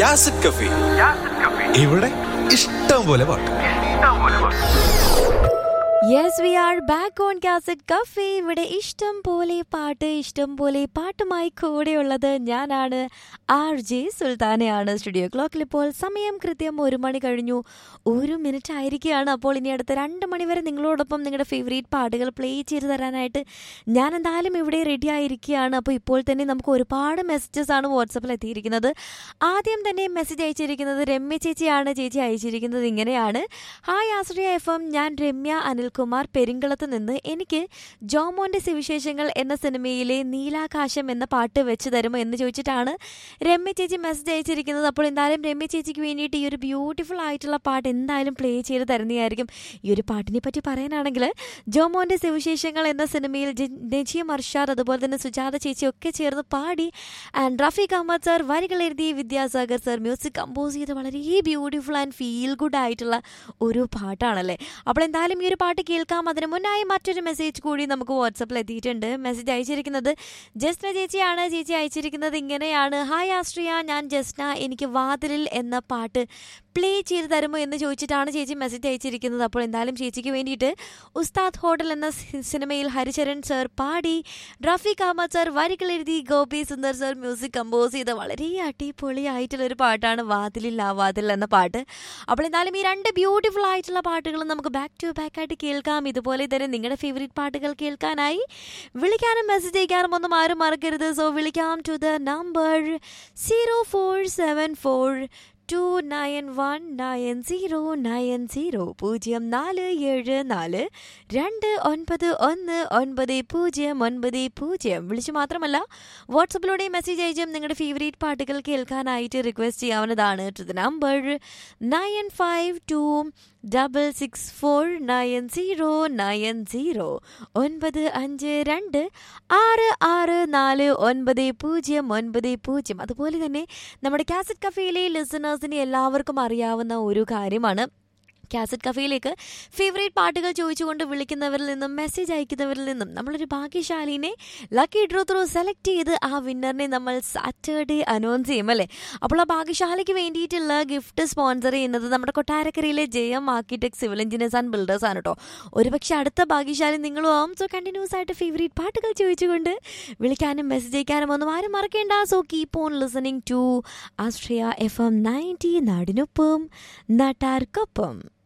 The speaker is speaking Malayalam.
യാസിഡ് കഫി ഇവിടെ ഇഷ്ടം പോലെ പാട്ട് yes we are back on cassette cafe ഇവിടെ ഇഷ്ടം പോലെ പാട്ട് ഇഷ്ടം പോലെ പാട്ടുമായി കൂടെയുള്ളത് ഞാനാണ് ആർ ജെ സുൽത്താനയാണ് സ്റ്റുഡിയോ ക്ലോക്കിൽ ഇപ്പോൾ സമയം കൃത്യം ഒരു മണി കഴിഞ്ഞു ഒരു മിനിറ്റ് ആയിരിക്കുകയാണ് അപ്പോൾ ഇനി അടുത്ത രണ്ട് മണി വരെ നിങ്ങളോടൊപ്പം നിങ്ങളുടെ ഫേവറേറ്റ് പാട്ടുകൾ പ്ലേ ചെയ്ത് തരാനായിട്ട് ഞാൻ എന്തായാലും ഇവിടെ റെഡി ആയിരിക്കുകയാണ് അപ്പോൾ ഇപ്പോൾ തന്നെ നമുക്ക് ഒരുപാട് മെസ്സേജസ് ആണ് വാട്സപ്പിൽ എത്തിയിരിക്കുന്നത് ആദ്യം തന്നെ മെസ്സേജ് അയച്ചിരിക്കുന്നത് രമ്യ ചേച്ചിയാണ് ചേച്ചി അയച്ചിരിക്കുന്നത് ഇങ്ങനെയാണ് ഹായ് ആശ്രയ എഫ് എം ഞാൻ രമ്യ അനിൽകുമാർ പെരിങ്കളത്ത് നിന്ന് എനിക്ക് ജോമോന്റെ സുവിശേഷങ്ങൾ എന്ന സിനിമയിലെ നീലാകാശം എന്ന പാട്ട് വെച്ച് തരുമോ എന്ന് ചോദിച്ചിട്ടാണ് രമ്യ ചേച്ചി മെസ്സേജ് അയച്ചിരിക്കുന്നത് അപ്പോൾ എന്തായാലും രമ്യ ചേച്ചിക്ക് വേണ്ടിയിട്ട് ഈ ഒരു ബ്യൂട്ടിഫുൾ ആയിട്ടുള്ള പാട്ട് എന്തായാലും പ്ലേ ചെയ്ത് തരുന്നതായിരിക്കും ഈ ഒരു പാട്ടിനെ പറ്റി പറയാനാണെങ്കിൽ ജോമോന്റെ സുവിശേഷങ്ങൾ എന്ന സിനിമയിൽ ജെ- നജിയം അർഷാദ് അതുപോലെ തന്നെ സുജാത ചേച്ചി ഒക്കെ ചേർന്ന് പാടി ആൻഡ് റഫീഖ് അഹമ്മദ് സർ വരികൾ എഴുതി വിദ്യാസാഗർ സർ മ്യൂസിക് കമ്പോസ് ചെയ്ത് വളരെ ബ്യൂട്ടിഫുൾ ആൻഡ് ഫീൽ ഗുഡ് ആയിട്ടുള്ള ഒരു പാട്ടാണല്ലേ അപ്പോൾ എന്തായാലും ഈ ഒരു പാട്ട് കേൾക്കാം അതിന് മുന്നായി മറ്റൊരു മെസ്സേജ് കൂടി നമുക്ക് വാട്സപ്പിൽ എത്തിയിട്ടുണ്ട് മെസ്സേജ് അയച്ചിരിക്കുന്നത് ജസ്ന ചേച്ചിയാണ് ചേച്ചി അയച്ചിരിക്കുന്നത് ഇങ്ങനെയാണ് ഹായ് ആശ്രിയ ഞാൻ ജസ്ന എനിക്ക് വാതിലിൽ എന്ന പാട്ട് പ്ലേ ചെയ്ത് തരുമോ എന്ന് ചോദിച്ചിട്ടാണ് ചേച്ചി മെസ്സേജ് അയച്ചിരിക്കുന്നത് അപ്പോൾ എന്തായാലും ചേച്ചിക്ക് വേണ്ടിയിട്ട് ഉസ്താദ് ഹോട്ടൽ എന്ന സി- സിനിമയിൽ ഹരിചരൺ സർ പാടി റഫീഖ് അഹമ്മദ് സർ വരികൾ എഴുതി Gopi Sundar sir music compose ചെയ്ത വളരെ അടിപൊളിയായിട്ടുള്ള ഒരു പാട്ടാണ് വാതിലിൽ ആ വാതിൽ എന്ന പാട്ട് അപ്പോൾ എന്തായാലും ഈ രണ്ട് ബ്യൂട്ടിഫുൾ ആയിട്ടുള്ള പാട്ടുകൾ നമുക്ക് ബാക്ക് ടു ബാക്ക് ആയിട്ട് കേൾക്കാം ഇതുപോലെ തന്നെ നിങ്ങളുടെ ഫേവറേറ്റ് പാട്ടുകൾ കേൾക്കാനായി വിളിക്കാനും മെസ്സേജ് അയക്കാനും ഒന്നും ആരും മറക്കരുത് സോ വിളിക്കാം to the number zero four seven four two nine one nine zero nine zero പൂജ്യം നാല് ഏഴ് നാല് രണ്ട് ഒൻപത് ഒന്ന് ഒൻപത് പൂജ്യം ഒൻപത് പൂജ്യം വിളിച്ചു മാത്രമല്ല വാട്സപ്പിലൂടെ മെസ്സേജ് അയച്ചും നിങ്ങളുടെ ഫേവറേറ്റ് പാട്ടുകൾ കേൾക്കാനായിട്ട് റിക്വസ്റ്റ് ചെയ്യാവുന്നതാണ് to the number nine five two double six four nine zero nine zero ഒൻപത് അഞ്ച് രണ്ട് ആറ് ആറ് നാല് ഒൻപത് പൂജ്യം ഒൻപത് പൂജ്യം അതുപോലെ തന്നെ നമ്മുടെ കാസറ്റ് കഫേയിലെ ലിസണേഴ്സിന് എല്ലാവർക്കും അറിയാവുന്ന ഒരു കാര്യമാണ് കാസറ്റ് കഫേയിലേക്ക് ഫേവറേറ്റ് പാട്ടുകൾ ചോദിച്ചുകൊണ്ട് വിളിക്കുന്നവരിൽ നിന്നും മെസ്സേജ് അയക്കുന്നവരിൽ നിന്നും നമ്മളൊരു ഭാഗ്യശാലിനെ ലക്കി ഡ്രോ ത്രൂ സെലക്ട് ചെയ്ത് ആ വിന്നറിനെ നമ്മൾ സാറ്റർഡേ അനൗൺസ് ചെയ്യും അല്ലേ അപ്പോൾ ആ ഭാഗ്യശാലിക്ക് വേണ്ടിയിട്ടുള്ള ഗിഫ്റ്റ് സ്പോൺസർ ചെയ്യുന്നത് നമ്മുടെ കൊട്ടാരക്കരയിലെ Jayam architect civil engineers and builders ആണ് കേട്ടോ ഒരുപക്ഷെ അടുത്ത ഭാഗ്യശാലി നിങ്ങളും ആവും സോ കണ്ടിന്യൂസ് ആയിട്ട് ഫേവറേറ്റ് പാട്ടുകൾ ചോദിച്ചുകൊണ്ട് വിളിക്കാനും മെസ്സേജ് അയക്കാനും ഒന്നും ആരും മറക്കേണ്ട so keep on listening to Astria F M ninety നാടിനൊപ്പം നാട്ടാർക്കൊപ്പം